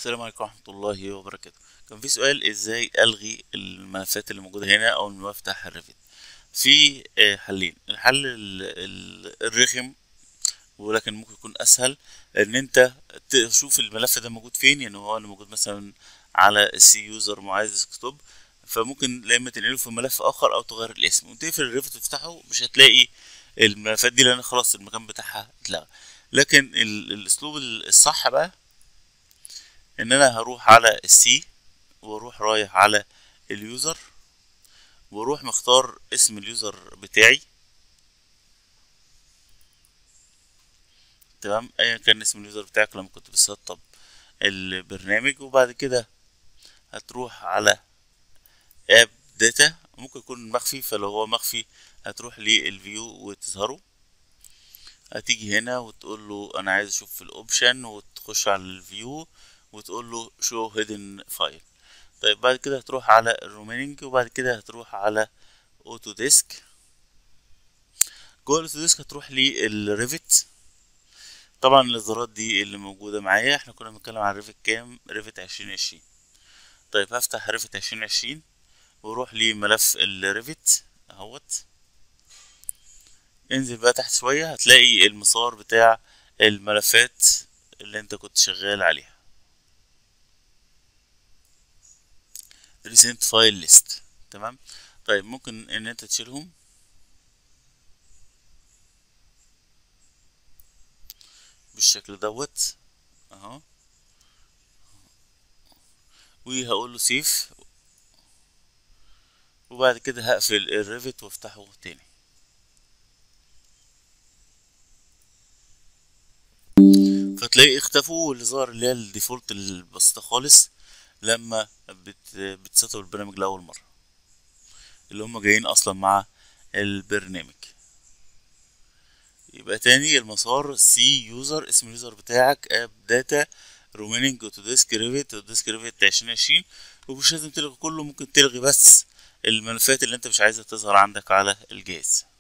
السلام عليكم ورحمة الله وبركاته كان في سؤال ازاي الغي الملفات اللي موجودة هنا او لما بفتح الريفت في آه، حلين الحل ال- ال- الرخم ولكن ممكن يكون اسهل ان انت تشوف الملف ده موجود فين يعني هو اللي موجود مثلا على السي يوزر معايز ديسكتوب فممكن لا اما تنقله في ملف اخر او تغير الاسم وتقفل الريفت وتفتحه مش هتلاقي الملفات دي لان خلاص المكان بتاعها اتلغى لكن ال- الاسلوب الصح بقى ان انا هروح على السي واروح رايح على اليوزر واروح مختار اسم اليوزر بتاعي تمام ايا كان اسم اليوزر بتاعك لما كنت بتسطب البرنامج وبعد كده هتروح على اب داتا ممكن يكون مخفي فلو هو مخفي هتروح للفيو وتظهره هتيجي هنا وتقول له انا عايز اشوف في الاوبشن وتخش على الفيو وتقول له شو هيدن فايل طيب بعد كده هتروح على الروميننج وبعد كده هتروح على اوتو ديسك جوه الاوتو ديسك هتروح للريفت طبعا الاصدارات دي اللي موجوده معايا احنا كنا بنتكلم عن ريفت كام ريفت عشرين عشرين طيب هفتح ريفت عشرين عشرين واروح لملف الريفت اهوت انزل بقى تحت شويه هتلاقي المسار بتاع الملفات اللي انت كنت شغال عليها recent file list تمام طيب ممكن ان انت تشيلهم بالشكل دوت اهو وهقول له سيف وبعد كده هقفل الريفت وافتحه تاني فتلاقي اختفوا واللي ظهر اللي هي الديفولت البسيطة خالص لما بت بتسطب البرنامج لأول مرة اللي هم جايين أصلا مع البرنامج يبقى تاني المسار سي يوزر اسم اليوزر بتاعك اب داتا روميننج اوتوديسك ريفت اوتوديسك ريفت عشرين عشرين ومش لازم تلغي كله ممكن تلغي بس الملفات اللي انت مش عايزها تظهر عندك على الجهاز